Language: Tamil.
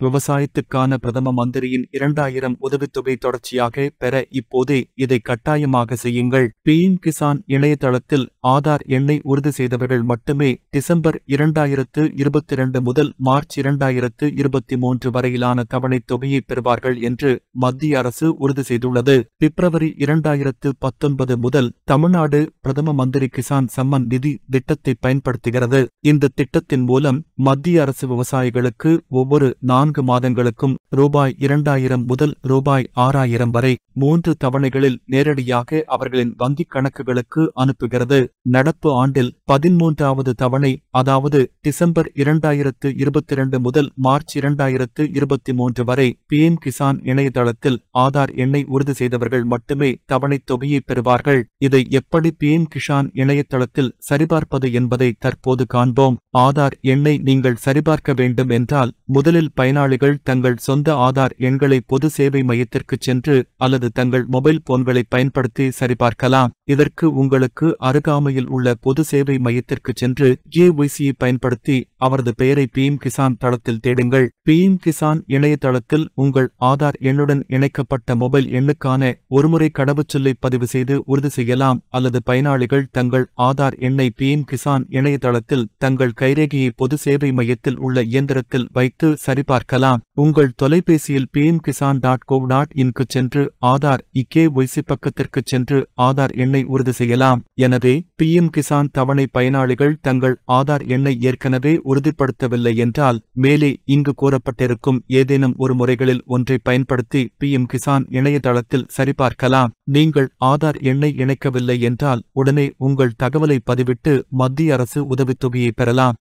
விவசாயத்துக்கான பிரதம மந்திரியின் இரண்டாயிரம் உதவித்தொகை தொடர்ச்சியாக பெற இப்போதே இதை கட்டாயமாக செய்யுங்கள் பிஎம் கிசான் இணையதளத்தில் ஆதார் எண்ணை உறுதி செய்தவர்கள் மட்டுமே டிசம்பர் இரண்டாயிரத்து இருபத்தி இரண்டு முதல் மார்ச் இரண்டாயிரத்து இருபத்தி மூன்று வரையிலான தவணைத் தொகையை பெறுவார்கள் என்று மத்திய அரசு உறுதி செய்துள்ளது பிப்ரவரி இரண்டாயிரத்து பத்தொன்பது முதல் தமிழ்நாடு பிரதம மந்திரி கிசான் சம்மன் நிதி திட்டத்தை பயன்படுத்துகிறது இந்த திட்டத்தின் மூலம் மத்திய அரசு விவசாயிகளுக்கு ஒவ்வொரு நான்கு மாதங்களுக்கும் ரூபாய் இரண்டாயிரம் முதல் ரூபாய் ஆறாயிரம் வரை மூன்று தவணைகளில் நேரடியாக அவர்களின் வங்கிக் கணக்குகளுக்கு அனுப்புகிறது நடப்பு ஆண்டில் பதிமூன்றாவது தவணை அதாவது டிசம்பர் இரண்டாயிரத்து இருபத்தி இரண்டு முதல் மார்ச் இரண்டாயிரத்து இருபத்தி மூன்று வரை பிஎம் கிசான் இணையதளத்தில் ஆதார் எண்ணை உறுதி செய்தவர்கள் மட்டுமே தவணைத் தொகையை பெறுவார்கள் இதை எப்படி பிஎம் கிசான் இணையதளத்தில் சரிபார்ப்பது என்பதை தற்போது காண்போம் ஆதார் எண்ணை நீங்கள் சரிபார்க்க வேண்டும் என்றால் முதலில் பயனாளிகள் தங்கள் சொந்த ஆதார் எண்களை பொது சேவை மையத்திற்குச் சென்று அல்லது தங்கள் மொபைல் போன்களை பயன்படுத்தி சரிபார்க்கலாம் இதற்கு உங்களுக்கு அருகாமையில் உள்ள பொது சேவை மையத்திற்குச் சென்று ஏஒய்சியை பயன்படுத்தி அவரது பெயரை பிஎம் கிசான் தளத்தில் தேடுங்கள் பிஎம் கிசான் இணையதளத்தில் உங்கள் ஆதார் எண்ணுடன் இணைக்கப்பட்ட மொபைல் எண்ணுக்கான ஒருமுறை கடவுச்சொல்லை பதிவு செய்து உறுதி செய்யலாம் அல்லது பயனாளிகள் தங்கள் ஆதார் எண்ணை பிஎம் கிசான் இணையதளத்தில் தங்கள் கைரேகையை பொது சேவை மையத்தில் உள்ள இயந்திரத்தில் வைத்து சரிபார்க்கலாம் உங்கள் தொலைபேசியில் PM Kisan dot gov dot இன்க்கு சென்று ஆதார் இக்கே ஒய்சி பக்கத்திற்குச் சென்று ஆதார் எண்ணை உறுதி செய்யலாம் எனவே பிஎம் கிசான் தவணை பயனாளிகள் தங்கள் ஆதார் எண்ணை ஏற்கனவே உறுதிப்படுத்தவில்லை என்றால் மேலே இங்கு கூறப்பட்டிருக்கும் ஏதேனும் ஒரு முறைகளில் ஒன்றை பயன்படுத்தி பிஎம் கிசான் இணையதளத்தில் சரிபார்க்கலாம் நீங்கள் ஆதார் எண்ணை இணைக்கவில்லை என்றால் உடனே உங்கள் தகவலை பதிவிட்டு மத்திய அரசு உதவித்தொகையை பெறலாம்